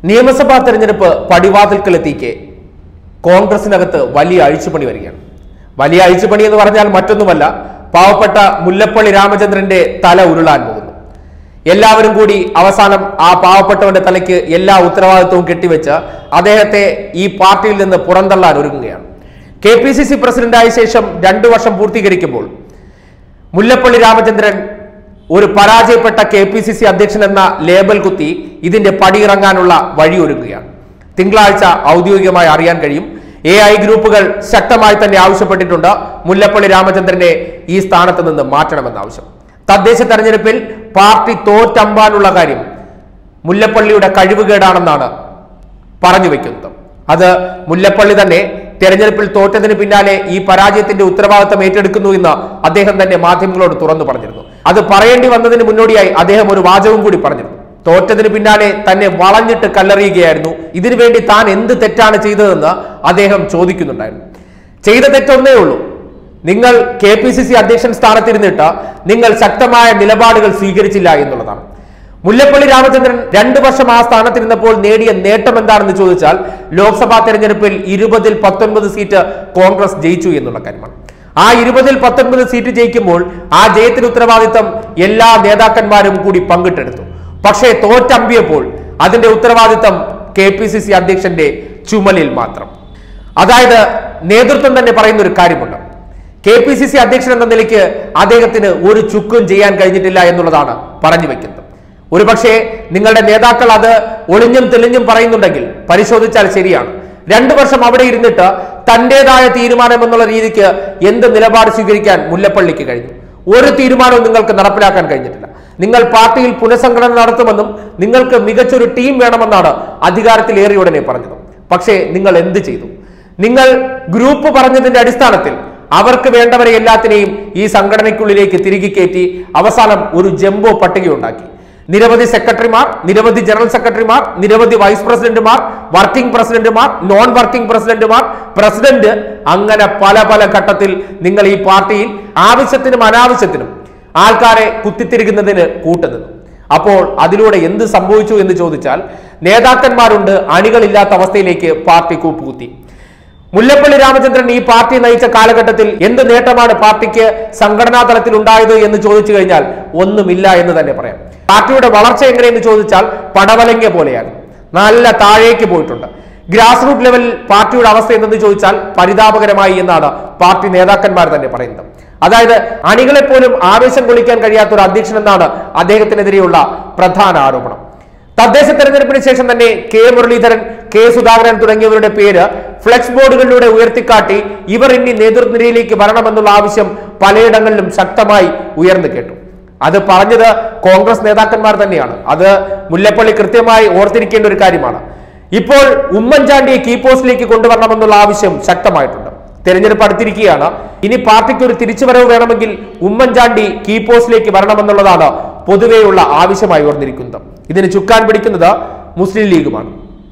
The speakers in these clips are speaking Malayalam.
നിയമസഭാ തെരഞ്ഞെടുപ്പ് പടിവാതിൽക്കലെത്തിക്കെ കോൺഗ്രസിനകത്ത് വലിയ അഴിച്ചുപണി വരികയാണ് വലിയ അഴിച്ചുപണി എന്ന് പറഞ്ഞാൽ മറ്റൊന്നുമല്ല പാവപ്പെട്ട മുല്ലപ്പള്ളി രാമചന്ദ്രന്റെ തല ഉരുളാൻ പോകുന്നു എല്ലാവരും കൂടി അവസാനം ആ പാവപ്പെട്ടവന്റെ തലയ്ക്ക് എല്ലാ ഉത്തരവാദിത്വവും കെട്ടിവെച്ച് അദ്ദേഹത്തെ ഈ പാർട്ടിയിൽ നിന്ന് പുറന്തള്ളാൻ ഒരുങ്ങുകയാണ് കെ പി സി സി പ്രസിഡന്റായ ശേഷം രണ്ടു വർഷം പൂർത്തീകരിക്കുമ്പോൾ മുല്ലപ്പള്ളി രാമചന്ദ്രൻ ഒരു പരാജയപ്പെട്ട കെ പി സി സി അധ്യക്ഷൻ എന്ന ലേബൽ കുത്തി ഇതിന്റെ പടിയിറങ്ങാനുള്ള വഴിയൊരുങ്ങുകയാണ് തിങ്കളാഴ്ച ഔദ്യോഗികമായി അറിയാൻ കഴിയും എ ഐ ഗ്രൂപ്പുകൾ ശക്തമായി തന്നെ ആവശ്യപ്പെട്ടിട്ടുണ്ട് മുല്ലപ്പള്ളി രാമചന്ദ്രനെ ഈ സ്ഥാനത്ത് നിന്ന് മാറ്റണമെന്ന ആവശ്യം തദ്ദേശ തെരഞ്ഞെടുപ്പിൽ പാർട്ടി തോറ്റമ്പാനുള്ള കാര്യം മുല്ലപ്പള്ളിയുടെ കഴിവുകേടാണെന്നാണ് പറഞ്ഞു വെക്കുന്നത് അത് മുല്ലപ്പള്ളി തന്നെ തെരഞ്ഞെടുപ്പിൽ തോറ്റതിന് പിന്നാലെ ഈ പരാജയത്തിന്റെ ഉത്തരവാദിത്തം ഏറ്റെടുക്കുന്നു എന്ന് അദ്ദേഹം തന്നെ മാധ്യമങ്ങളോട് തുറന്നു പറഞ്ഞിരുന്നു അത് പറയേണ്ടി വന്നതിന് മുന്നോടിയായി അദ്ദേഹം ഒരു വാചകം കൂടി പറഞ്ഞിരുന്നു തോറ്റതിന് പിന്നാലെ തന്നെ വളഞ്ഞിട്ട് കല്ലെറിയുകയായിരുന്നു ഇതിനുവേണ്ടി താൻ എന്ത് തെറ്റാണ് ചെയ്തതെന്ന് അദ്ദേഹം ചോദിക്കുന്നുണ്ടായിരുന്നു ചെയ്ത തെറ്റൊന്നേ ഉള്ളൂ നിങ്ങൾ കെ പി സി സി അധ്യക്ഷൻ സ്ഥാനത്തിരുന്നിട്ട് നിങ്ങൾ ശക്തമായ നിലപാടുകൾ സ്വീകരിച്ചില്ല എന്നുള്ളതാണ് മുല്ലപ്പള്ളി രാമചന്ദ്രൻ രണ്ടു വർഷം ആ സ്ഥാനത്തിരുന്നപ്പോൾ നേടിയ നേട്ടം എന്താണെന്ന് ചോദിച്ചാൽ ലോക്സഭാ തെരഞ്ഞെടുപ്പിൽ ഇരുപതിൽ പത്തൊൻപത് സീറ്റ് കോൺഗ്രസ് ജയിച്ചു എന്നുള്ള കാര്യമാണ് ആ ഇരുപതിൽ പത്തൊൻപത് സീറ്റ് ജയിക്കുമ്പോൾ ആ ജയത്തിന് ഉത്തരവാദിത്തം എല്ലാ നേതാക്കന്മാരും കൂടി പങ്കിട്ടെടുത്തു പക്ഷേ തോറ്റമ്പിയപ്പോൾ അതിന്റെ ഉത്തരവാദിത്തം കെ പി സി സി അധ്യക്ഷന്റെ ചുമലിൽ മാത്രം അതായത് നേതൃത്വം തന്നെ പറയുന്ന ഒരു കാര്യമുണ്ട് കെ പി സി സി അധ്യക്ഷൻ എന്ന നിലയ്ക്ക് അദ്ദേഹത്തിന് ഒരു ചുക്കും ചെയ്യാൻ കഴിഞ്ഞിട്ടില്ല എന്നുള്ളതാണ് പറഞ്ഞു വെക്കുന്നത് ഒരുപക്ഷെ നിങ്ങളുടെ നേതാക്കൾ അത് ഒളിഞ്ഞും തെളിഞ്ഞും പറയുന്നുണ്ടെങ്കിൽ പരിശോധിച്ചാൽ ശരിയാണ് രണ്ടു വർഷം അവിടെ ഇരുന്നിട്ട് തന്റേതായ തീരുമാനം എന്നുള്ള രീതിക്ക് എന്ത് നിലപാട് സ്വീകരിക്കാൻ മുല്ലപ്പള്ളിക്ക് കഴിഞ്ഞു ഒരു തീരുമാനവും നിങ്ങൾക്ക് നടപ്പിലാക്കാൻ കഴിഞ്ഞിട്ടില്ല നിങ്ങൾ പാർട്ടിയിൽ പുനഃസംഘടന നടത്തുമെന്നും നിങ്ങൾക്ക് മികച്ചൊരു ടീം വേണമെന്നാണ് അധികാരത്തിലേറിയ ഉടനെ പറഞ്ഞത് പക്ഷേ നിങ്ങൾ എന്ത് ചെയ്തു നിങ്ങൾ ഗ്രൂപ്പ് പറഞ്ഞതിന്റെ അടിസ്ഥാനത്തിൽ അവർക്ക് വേണ്ടവരെ എല്ലാത്തിനെയും ഈ സംഘടനയ്ക്കുള്ളിലേക്ക് തിരികെ കയറ്റി അവസാനം ഒരു ജംബോ പട്ടികയുണ്ടാക്കി നിരവധി സെക്രട്ടറിമാർ നിരവധി ജനറൽ സെക്രട്ടറിമാർ നിരവധി വൈസ് പ്രസിഡന്റുമാർ വർക്കിംഗ് പ്രസിഡന്റുമാർ നോൺ വർക്കിംഗ് പ്രസിഡന്റുമാർ പ്രസിഡന്റ് അങ്ങനെ പല പല ഘട്ടത്തിൽ നിങ്ങൾ ഈ പാർട്ടിയിൽ ആവശ്യത്തിനും അനാവശ്യത്തിനും ആൾക്കാരെ കുത്തിത്തിരിക്കുന്നതിന് കൂട്ടുനിന്നു അപ്പോൾ അതിലൂടെ എന്ത് സംഭവിച്ചു എന്ന് ചോദിച്ചാൽ നേതാക്കന്മാരുണ്ട് അണികളില്ലാത്ത അവസ്ഥയിലേക്ക് പാർട്ടി കൂപ്പുകുത്തി മുല്ലപ്പള്ളി രാമചന്ദ്രൻ ഈ പാർട്ടി നയിച്ച കാലഘട്ടത്തിൽ എന്ത് നേട്ടമാണ് പാർട്ടിക്ക് സംഘടനാ തലത്തിൽ ഉണ്ടായത് എന്ന് ചോദിച്ചു കഴിഞ്ഞാൽ ഒന്നുമില്ല എന്ന് തന്നെ പറയാം പാർട്ടിയുടെ വളർച്ച എങ്ങനെയെന്ന് ചോദിച്ചാൽ പടവലങ്ക പോലെയാണ് നല്ല താഴേക്ക് പോയിട്ടുണ്ട് ഗ്രാസ് റൂട്ട് ലെവലിൽ പാർട്ടിയുടെ അവസ്ഥ എന്തെന്ന് ചോദിച്ചാൽ പരിതാപകരമായി എന്നാണ് പാർട്ടി നേതാക്കന്മാർ തന്നെ പറയുന്നത് അതായത് അണികളെ പോലും ആവേശം കൊള്ളിക്കാൻ കഴിയാത്ത ഒരു അധ്യക്ഷൻ എന്നാണ് അദ്ദേഹത്തിനെതിരെയുള്ള പ്രധാന ആരോപണം തദ്ദേശ തെരഞ്ഞെടുപ്പിന് ശേഷം തന്നെ കെ മുരളീധരൻ കെ സുധാകരൻ തുടങ്ങിയവരുടെ പേര് ഫ്ലെക്സ് ബോർഡുകളിലൂടെ ഉയർത്തിക്കാട്ടി ഇവർ ഇനി നേതൃനിരയിലേക്ക് വരണമെന്നുള്ള ആവശ്യം പലയിടങ്ങളിലും ശക്തമായി ഉയർന്നു കേട്ടു അത് പറഞ്ഞത് കോൺഗ്രസ് നേതാക്കന്മാർ തന്നെയാണ് അത് മുല്ലപ്പള്ളി കൃത്യമായി ഓർത്തിരിക്കേണ്ട ഒരു കാര്യമാണ് ഇപ്പോൾ ഉമ്മൻചാണ്ടിയെ കീ പോസ്റ്റിലേക്ക് കൊണ്ടുവരണമെന്നുള്ള ആവശ്യം ശക്തമായിട്ടുണ്ട് തെരഞ്ഞെടുപ്പ് അടുത്തിരിക്കുകയാണ് ഇനി പാർട്ടിക്ക് ഒരു തിരിച്ചുവരവ് വേണമെങ്കിൽ ഉമ്മൻചാണ്ടി കീ പോസ്റ്റിലേക്ക് വരണമെന്നുള്ളതാണ് പൊതുവെയുള്ള ആവശ്യമായി ഉയർന്നിരിക്കുന്നത് ഇതിന് ചുക്കാൻ പിടിക്കുന്നത് മുസ്ലിം ലീഗുമാണ്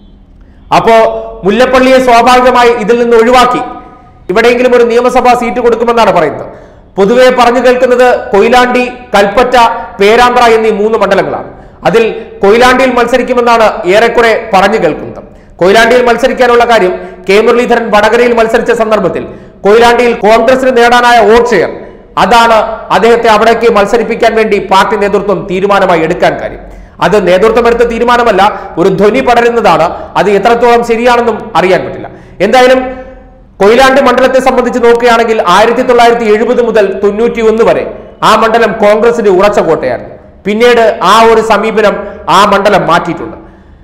അപ്പോ മുല്ലപ്പള്ളിയെ സ്വാഭാവികമായി ഇതിൽ നിന്ന് ഒഴിവാക്കി എവിടെയെങ്കിലും ഒരു നിയമസഭാ സീറ്റ് കൊടുക്കുമെന്നാണ് പറയുന്നത് പൊതുവെ പറഞ്ഞു കേൾക്കുന്നത് കൊയിലാണ്ടി കൽപ്പറ്റ പേരാമ്പ്ര എന്നീ മൂന്ന് മണ്ഡലങ്ങളാണ് അതിൽ കൊയിലാണ്ടിയിൽ മത്സരിക്കുമെന്നാണ് ഏറെക്കുറെ പറഞ്ഞു കേൾക്കുന്നത് കൊയിലാണ്ടിയിൽ മത്സരിക്കാനുള്ള കാര്യം കെ മുരളീധരൻ വടകരയിൽ മത്സരിച്ച സന്ദർഭത്തിൽ കൊയിലാണ്ടിയിൽ കോൺഗ്രസിന് നേടാനായ വോട്ട് ഷെയർ അതാണ് അദ്ദേഹത്തെ അവിടേക്ക് മത്സരിപ്പിക്കാൻ വേണ്ടി പാർട്ടി നേതൃത്വം തീരുമാനമായി എടുക്കാൻ കാര്യം അത് നേതൃത്വം എടുത്ത തീരുമാനമല്ല ഒരു ധ്വനി പടരുന്നതാണ് അത് എത്രത്തോളം ശരിയാണെന്നും അറിയാൻ പറ്റില്ല എന്തായാലും കൊയിലാണ്ടി മണ്ഡലത്തെ സംബന്ധിച്ച് നോക്കുകയാണെങ്കിൽ ആയിരത്തി തൊള്ളായിരത്തി എഴുപത് മുതൽ തൊണ്ണൂറ്റി ഒന്ന് വരെ ആ മണ്ഡലം കോൺഗ്രസിന്റെ ഉറച്ച കോട്ടയായിരുന്നു പിന്നീട് ആ ഒരു സമീപനം ആ മണ്ഡലം മാറ്റിയിട്ടുണ്ട്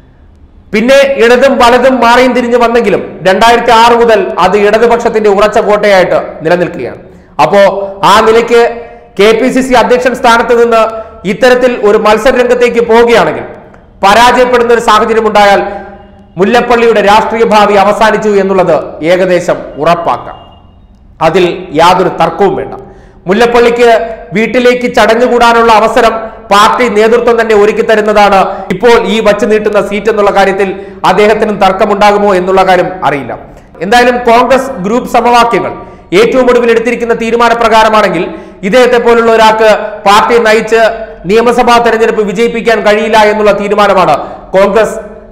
പിന്നെ ഇടതും വലതും മാറിയും തിരിഞ്ഞു വന്നെങ്കിലും രണ്ടായിരത്തി ആറ് മുതൽ അത് ഇടതുപക്ഷത്തിന്റെ ഉറച്ച കോട്ടയായിട്ട് നിലനിൽക്കുകയാണ് അപ്പോ ആ നിലയ്ക്ക് കെ പി സി സി അധ്യക്ഷൻ സ്ഥാനത്ത് നിന്ന് ഇത്തരത്തിൽ ഒരു മത്സര രംഗത്തേക്ക് പോവുകയാണെങ്കിൽ പരാജയപ്പെടുന്ന ഒരു സാഹചര്യം ഉണ്ടായാൽ മുല്ലപ്പള്ളിയുടെ രാഷ്ട്രീയ ഭാവി അവസാനിച്ചു എന്നുള്ളത് ഏകദേശം ഉറപ്പാക്കാം അതിൽ യാതൊരു തർക്കവും വേണ്ട മുല്ലപ്പള്ളിക്ക് വീട്ടിലേക്ക് ചടഞ്ഞുകൂടാനുള്ള അവസരം പാർട്ടി നേതൃത്വം തന്നെ ഒരുക്കി തരുന്നതാണ് ഇപ്പോൾ ഈ വച്ചു നീട്ടുന്ന സീറ്റ് എന്നുള്ള കാര്യത്തിൽ അദ്ദേഹത്തിനും തർക്കമുണ്ടാകുമോ എന്നുള്ള കാര്യം അറിയില്ല എന്തായാലും കോൺഗ്രസ് ഗ്രൂപ്പ് സമവാക്യങ്ങൾ ഏറ്റവും ഒടുവിൽ എടുത്തിരിക്കുന്ന തീരുമാനപ്രകാരമാണെങ്കിൽ ഇദ്ദേഹത്തെ പോലുള്ള ഒരാൾക്ക് പാർട്ടി നയിച്ച് നിയമസഭാ തെരഞ്ഞെടുപ്പ് വിജയിപ്പിക്കാൻ കഴിയില്ല എന്നുള്ള തീരുമാനമാണ് കോൺഗ്രസ്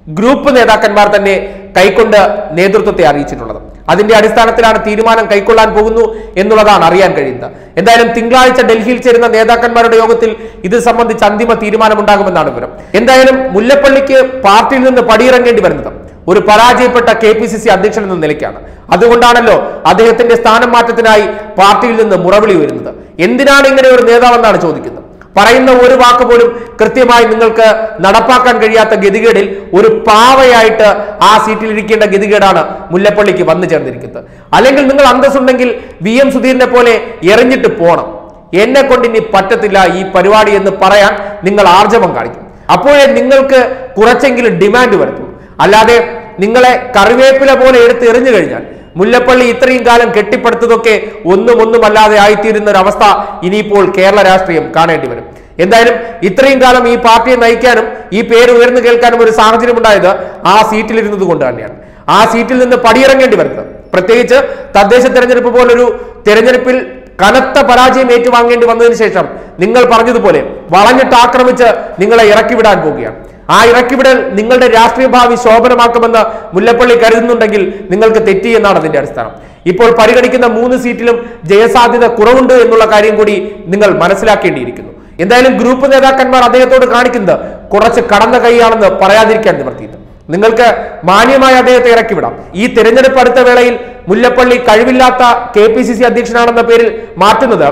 ഗ്രൂപ്പ് നേതാക്കന്മാർ തന്നെ കൈക്കൊണ്ട് നേതൃത്വത്തെ അറിയിച്ചിട്ടുള്ളത് അതിന്റെ അടിസ്ഥാനത്തിലാണ് തീരുമാനം കൈക്കൊള്ളാൻ പോകുന്നു എന്നുള്ളതാണ് അറിയാൻ കഴിയുന്നത് എന്തായാലും തിങ്കളാഴ്ച ഡൽഹിയിൽ ചേരുന്ന നേതാക്കന്മാരുടെ യോഗത്തിൽ ഇത് സംബന്ധിച്ച് അന്തിമ തീരുമാനമുണ്ടാകുമെന്നാണ് വിവരം എന്തായാലും മുല്ലപ്പള്ളിക്ക് പാർട്ടിയിൽ നിന്ന് പടിയിറങ്ങേണ്ടി വരുന്നത് ഒരു പരാജയപ്പെട്ട കെ പി സി സി അധ്യക്ഷൻ എന്ന നിലയ്ക്കാണ് അതുകൊണ്ടാണല്ലോ അദ്ദേഹത്തിന്റെ സ്ഥാനം മാറ്റത്തിനായി പാർട്ടിയിൽ നിന്ന് മുറവിളി വരുന്നത് എന്തിനാണ് ഇങ്ങനെ ഒരു നേതാവെന്നാണ് ചോദിക്കുന്നത് പറയുന്ന ഒരു വാക്ക് പോലും കൃത്യമായി നിങ്ങൾക്ക് നടപ്പാക്കാൻ കഴിയാത്ത ഗതികേടിൽ ഒരു പാവയായിട്ട് ആ സീറ്റിൽ ഇരിക്കേണ്ട ഗതികേടാണ് മുല്ലപ്പള്ളിക്ക് വന്നു ചേർന്നിരിക്കുന്നത് അല്ലെങ്കിൽ നിങ്ങൾ അന്തസ്സുണ്ടെങ്കിൽ വി എം സുധീറിനെ പോലെ എറിഞ്ഞിട്ട് പോണം എന്നെ കൊണ്ട് ഇനി പറ്റത്തില്ല ഈ പരിപാടി എന്ന് പറയാൻ നിങ്ങൾ ആർജവം കാണിക്കും അപ്പോഴേ നിങ്ങൾക്ക് കുറച്ചെങ്കിലും ഡിമാൻഡ് വരത്തുള്ളൂ അല്ലാതെ നിങ്ങളെ കറിവേപ്പില പോലെ എടുത്ത് എറിഞ്ഞു കഴിഞ്ഞാൽ മുല്ലപ്പള്ളി ഇത്രയും കാലം കെട്ടിപ്പടുത്തതൊക്കെ ഒന്നും ഒന്നുമല്ലാതെ ആയിത്തീരുന്ന ഒരു അവസ്ഥ ഇനിയിപ്പോൾ കേരള രാഷ്ട്രീയം കാണേണ്ടി വരും എന്തായാലും ഇത്രയും കാലം ഈ പാർട്ടിയെ നയിക്കാനും ഈ പേര് ഉയർന്നു കേൾക്കാനും ഒരു സാഹചര്യം ഉണ്ടായത് ആ സീറ്റിൽ ഇരുന്നത് കൊണ്ട് തന്നെയാണ് ആ സീറ്റിൽ നിന്ന് പടിയിറങ്ങേണ്ടി വരുന്നത് പ്രത്യേകിച്ച് തദ്ദേശ തെരഞ്ഞെടുപ്പ് പോലൊരു തെരഞ്ഞെടുപ്പിൽ കനത്ത പരാജയം ഏറ്റുവാങ്ങേണ്ടി വന്നതിന് ശേഷം നിങ്ങൾ പറഞ്ഞതുപോലെ വളഞ്ഞിട്ട് ആക്രമിച്ച് നിങ്ങളെ ഇറക്കിവിടാൻ പോവുകയാണ് ആ ഇറക്കിവിടൽ നിങ്ങളുടെ രാഷ്ട്രീയ ഭാവി ശോഭനമാക്കുമെന്ന് മുല്ലപ്പള്ളി കരുതുന്നുണ്ടെങ്കിൽ നിങ്ങൾക്ക് തെറ്റി എന്നാണ് അതിന്റെ അടിസ്ഥാനം ഇപ്പോൾ പരിഗണിക്കുന്ന മൂന്ന് സീറ്റിലും ജയസാധ്യത കുറവുണ്ട് എന്നുള്ള കാര്യം കൂടി നിങ്ങൾ മനസ്സിലാക്കേണ്ടിയിരിക്കുന്നു എന്തായാലും ഗ്രൂപ്പ് നേതാക്കന്മാർ അദ്ദേഹത്തോട് കാണിക്കുന്നത് കുറച്ച് കടന്ന കൈയാണെന്ന് പറയാതിരിക്കാൻ നിവർത്തിയില്ല നിങ്ങൾക്ക് മാന്യമായ അദ്ദേഹത്തെ ഇറക്കിവിടാം ഈ തെരഞ്ഞെടുപ്പ് അടുത്ത വേളയിൽ മുല്ലപ്പള്ളി കഴിവില്ലാത്ത കെ പി സി സി അധ്യക്ഷനാണെന്ന പേരിൽ മാറ്റുന്നത്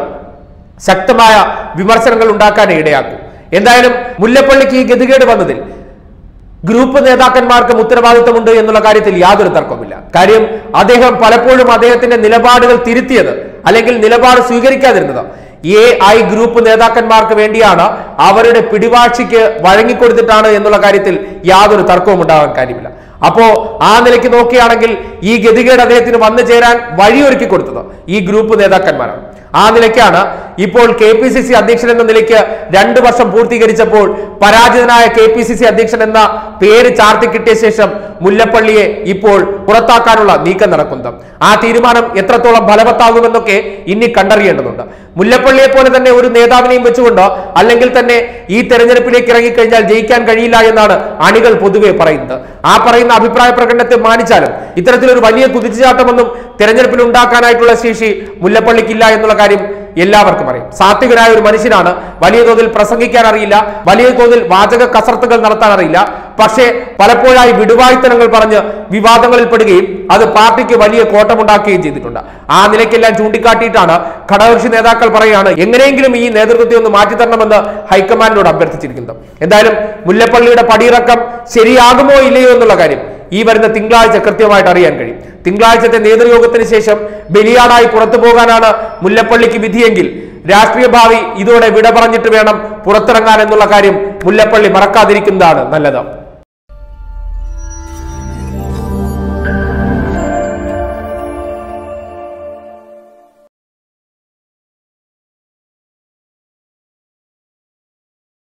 ശക്തമായ വിമർശനങ്ങൾ ഉണ്ടാക്കാനേ ഇടയാക്കും എന്തായാലും മുല്ലപ്പള്ളിക്ക് ഈ ഗതികേട് വന്നതിൽ ഗ്രൂപ്പ് നേതാക്കന്മാർക്കും ഉത്തരവാദിത്തമുണ്ട് എന്നുള്ള കാര്യത്തിൽ യാതൊരു തർക്കവുമില്ല കാര്യം അദ്ദേഹം പലപ്പോഴും അദ്ദേഹത്തിന്റെ നിലപാടുകൾ തിരുത്തിയത് അല്ലെങ്കിൽ നിലപാട് സ്വീകരിക്കാതിരുന്നത് എ ഐ ഗ്രൂപ്പ് നേതാക്കന്മാർക്ക് വേണ്ടിയാണ് അവരുടെ പിടിവാഴ്ചയ്ക്ക് വഴങ്ങിക്കൊടുത്തിട്ടാണ് എന്നുള്ള കാര്യത്തിൽ യാതൊരു തർക്കവും ഉണ്ടാകാൻ കാര്യമില്ല അപ്പോ ആ നിലയ്ക്ക് നോക്കുകയാണെങ്കിൽ ഈ ഗതികേട് അദ്ദേഹത്തിന് വന്നു ചേരാൻ വഴിയൊരുക്കി കൊടുത്തത് ഈ ഗ്രൂപ്പ് നേതാക്കന്മാരാണ് ആ നിലയ്ക്കാണ് ഇപ്പോൾ കെ പി സി സി അധ്യക്ഷൻ എന്ന നിലയ്ക്ക് രണ്ടു വർഷം പൂർത്തീകരിച്ചപ്പോൾ പരാജിതനായ കെ പി സി സി അധ്യക്ഷൻ എന്ന പേര് ചാർത്തി കിട്ടിയ ശേഷം മുല്ലപ്പള്ളിയെ ഇപ്പോൾ പുറത്താക്കാനുള്ള നീക്കം നടക്കുന്നത് ആ തീരുമാനം എത്രത്തോളം ഫലവത്താകുമെന്നൊക്കെ ഇനി കണ്ടറിയേണ്ടതുണ്ട് മുല്ലപ്പള്ളിയെ പോലെ തന്നെ ഒരു നേതാവിനെയും വെച്ചുകൊണ്ട് അല്ലെങ്കിൽ തന്നെ ഈ തെരഞ്ഞെടുപ്പിലേക്ക് ഇറങ്ങിക്കഴിഞ്ഞാൽ ജയിക്കാൻ കഴിയില്ല എന്നാണ് അണികൾ പൊതുവെ പറയുന്നത് ആ പറയുന്ന അഭിപ്രായ പ്രകടനത്തെ മാനിച്ചാലും ഇത്തരത്തിലൊരു വലിയ കുതിച്ചുചാട്ടമൊന്നും തെരഞ്ഞെടുപ്പിൽ ഉണ്ടാക്കാനായിട്ടുള്ള ശേഷി മുല്ലപ്പള്ളിക്കില്ല എന്നുള്ള കാര്യം എല്ലാവർക്കും അറിയാം സാത്വികനായ ഒരു മനുഷ്യനാണ് വലിയ തോതിൽ പ്രസംഗിക്കാൻ അറിയില്ല വലിയ തോതിൽ വാചക കസർത്തുകൾ നടത്താൻ അറിയില്ല പക്ഷേ പലപ്പോഴായി വിടുവായ്ത്തനങ്ങൾ പറഞ്ഞ് വിവാദങ്ങളിൽ പെടുകയും അത് പാർട്ടിക്ക് വലിയ കോട്ടമുണ്ടാക്കുകയും ചെയ്തിട്ടുണ്ട് ആ നിലയ്ക്കെല്ലാം ചൂണ്ടിക്കാട്ടിയിട്ടാണ് ഘടകകക്ഷി നേതാക്കൾ പറയുകയാണ് എങ്ങനെയെങ്കിലും ഈ നേതൃത്വത്തെ ഒന്ന് മാറ്റിത്തരണമെന്ന് ഹൈക്കമാൻഡിനോട് അഭ്യർത്ഥിച്ചിരിക്കുന്നത് എന്തായാലും മുല്ലപ്പള്ളിയുടെ പടിയിറക്കം ശരിയാകുമോ ഇല്ലയോ എന്നുള്ള കാര്യം ഈ വരുന്ന തിങ്കളാഴ്ച കൃത്യമായിട്ട് അറിയാൻ കഴിയും തിങ്കളാഴ്ചത്തെ നേതൃയോഗത്തിന് ശേഷം ബലിയാടായി പുറത്തു പോകാനാണ് മുല്ലപ്പള്ളിക്ക് വിധിയെങ്കിൽ രാഷ്ട്രീയ ഭാവി ഇതോടെ വിട പറഞ്ഞിട്ട് വേണം പുറത്തിറങ്ങാൻ എന്നുള്ള കാര്യം മുല്ലപ്പള്ളി മറക്കാതിരിക്കുന്നതാണ് നല്ലത്